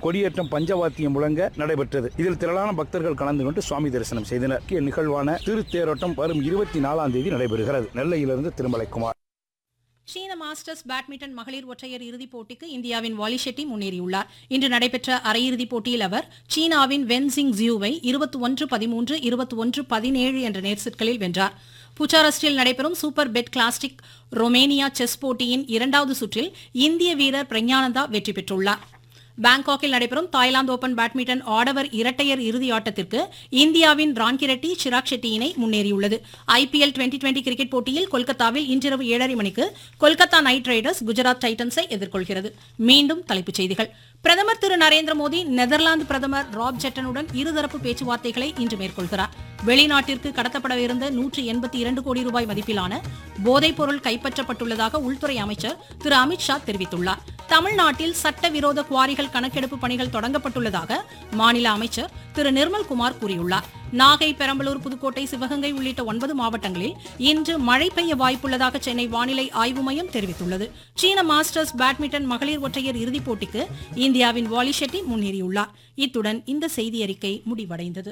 கொடியேற்றம் பஞ்சவாத்தியம் முழங்க நடைபெற்றது இதில் திரளான பக்தர்கள் கலந்து கொண்டு சுவாமி தரிசனம் செய்தனர் முக்கிய நிகழ்வான திருத்தேரோட்டம் வரும் இருபத்தி நாலாம் தேதி நடைபெறுகிறது நெல்லையிலிருந்து திருமலைக்குமார் சீன மாஸ்டர்ஸ் பேட்மிண்டன் மகளிர் ஒற்றையர் இறுதிப் போட்டிக்கு இந்தியாவின் வாலி ஷெட்டி முன்னேறியுள்ளார் இன்று நடைபெற்ற அரையிறுதிப் போட்டியில் அவர் சீனாவின் வென்சிங் ஜியூவை இருபத்தி ஒன்று பதிமூன்று இருபத்தி ஒன்று பதினேழு என்ற நேர்செட்களில் வென்றார் புச்சாரஸ்டில் நடைபெறும் super bet classic Romania chess போட்டியின் இரண்டாவது சுற்றில் இந்திய வீரர் பிரஞானந்தா வெற்றி பெற்றுள்ளார் பாங்காக்கில் நடைபெறும் தாய்லாந்து ஓபன் பேட்மிண்டன் ஆடவர் இரட்டையர் இறுதி ஆட்டத்திற்கு இந்தியாவின் ரான்கிரெட்டி சிராக் ஷெட்டி இணை முன்னேறியுள்ளது ஐபிஎல் டுவெண்டி டுவெண்டி கிரிக்கெட் போட்டியில் கொல்கத்தாவில் இன்றிரவு ஏழரை மணிக்கு கொல்கத்தா நைட் ரைடர்ஸ் குஜராத் டைட்டன்ஸை எதிர்கொள்கிறது மீண்டும் தலைப்புச் செய்திகள் பிரதமர் திரு நரேந்திர மோடி நெதர்லாந்து பிரதமர் ராப் ஜெட்டனுடன் இருதரப்பு பேச்சுவார்த்தைகளை இன்று மேற்கொள்கிறார் வெளிநாட்டிற்கு கடத்தப்படவிருந்த நூற்று எண்பத்தி இரண்டு கோடி ரூபாய் மதிப்பிலான போதைப் பொருள் கைப்பற்றப்பட்டுள்ளதாக உள்துறை அமைச்சர் திரு அமித்ஷா தெரிவித்துள்ளார் தமிழ்நாட்டில் சட்டவிரோத குவாரிகள் கணக்கெடுப்பு பணிகள் தொடங்கப்பட்டுள்ளதாக மாநில அமைச்சர் திரு நிர்மல்குமார் கூறியுள்ளார் நாகை பெரம்பலூர் புதுக்கோட்டை சிவகங்கை உள்ளிட்ட ஒன்பது மாவட்டங்களில் இன்று மழை பெய்ய வாய்ப்புள்ளதாக சென்னை வானிலை ஆய்வு மையம் தெரிவித்துள்ளது சீன மாஸ்டர்ஸ் பேட்மிண்டன் மகளிர் ஒற்றையர் இறுதிப் போட்டிக்கு இந்தியாவின் வாலி ஷெட்டி முன்னேறியுள்ளார் இத்துடன் இந்த செய்தியறிக்கை முடிவடைந்தது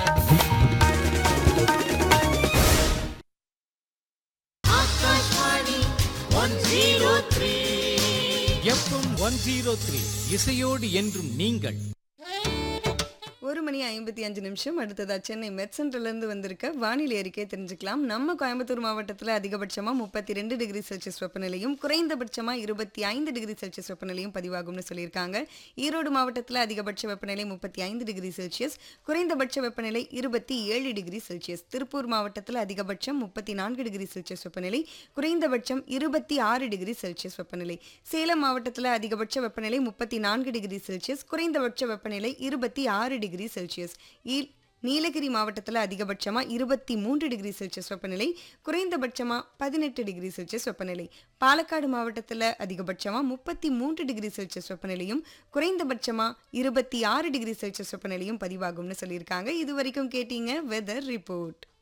எஃப்எம் ஒன் ஜீரோ த்ரீ இசையோடு என்றும் நீங்கள் ஒரு மணி ஐம்பத்தி அஞ்சு நிமிஷம் அடுத்ததா சென்னை மெட் சென்டர்ல இருந்து வந்திருக்க வானிலை அறிக்கை தெரிஞ்சுக்கலாம் நம்ம கோயம்புத்தூர் மாவட்டத்தில் அதிகபட்சமா முப்பத்தி ரெண்டு டிகிரி செல்சியஸ் வெப்பநிலையும் குறைந்தபட்சமா இருபத்தி ஐந்து டிகிரி செல்சியஸ் வெப்பநிலையும் பதிவாகும்னு சொல்லியிருக்காங்க ஈரோடு மாவட்டத்தில் அதிகபட்ச வெப்பநிலை முப்பத்தி ஐந்து டிகிரி செல்சியஸ் குறைந்தபட்ச வெப்பநிலை இருபத்தி ஏழு டிகிரி செல்சியஸ் திருப்பூர் மாவட்டத்தில் அதிகபட்சம் முப்பத்தி நான்கு டிகிரி செல்சியஸ் வெப்பநிலை குறைந்தபட்சம் இருபத்தி ஆறு டிகிரி செல்சியஸ் வெப்பநிலை சேலம் மாவட்டத்தில் அதிகபட்ச வெப்பநிலை முப்பத்தி நான்கு டிகிரி செல்சியஸ் குறைந்தபட்ச வெப்பநிலை இருபத்தி ஆறு டிகிரி செல்சியஸ் ஈ- நீலகிரி மாவட்டத்தில் அதிகபட்சமாக இருபத்தி மூன்று டிகிரி செல்சியஸ் வெப்பநிலை குறைந்தபட்சமாக பதினெட்டு டிகிரி செல்சியஸ் வெப்பநிலை பாலக்காடு மாவட்டத்தில் அதிகபட்சமாக முப்பத்தி மூன்று டிகிரி செல்சியஸ் வெப்பநிலையும் குறைந்தபட்சமாக இருபத்தி ஆறு டிகிரி செல்சியஸ் வெப்பநிலையும் பதிவாகும்னு சொல்லியிருக்காங்க இது வரைக்கும் கேட்டீங்க வெதர் ரிப்போர்ட்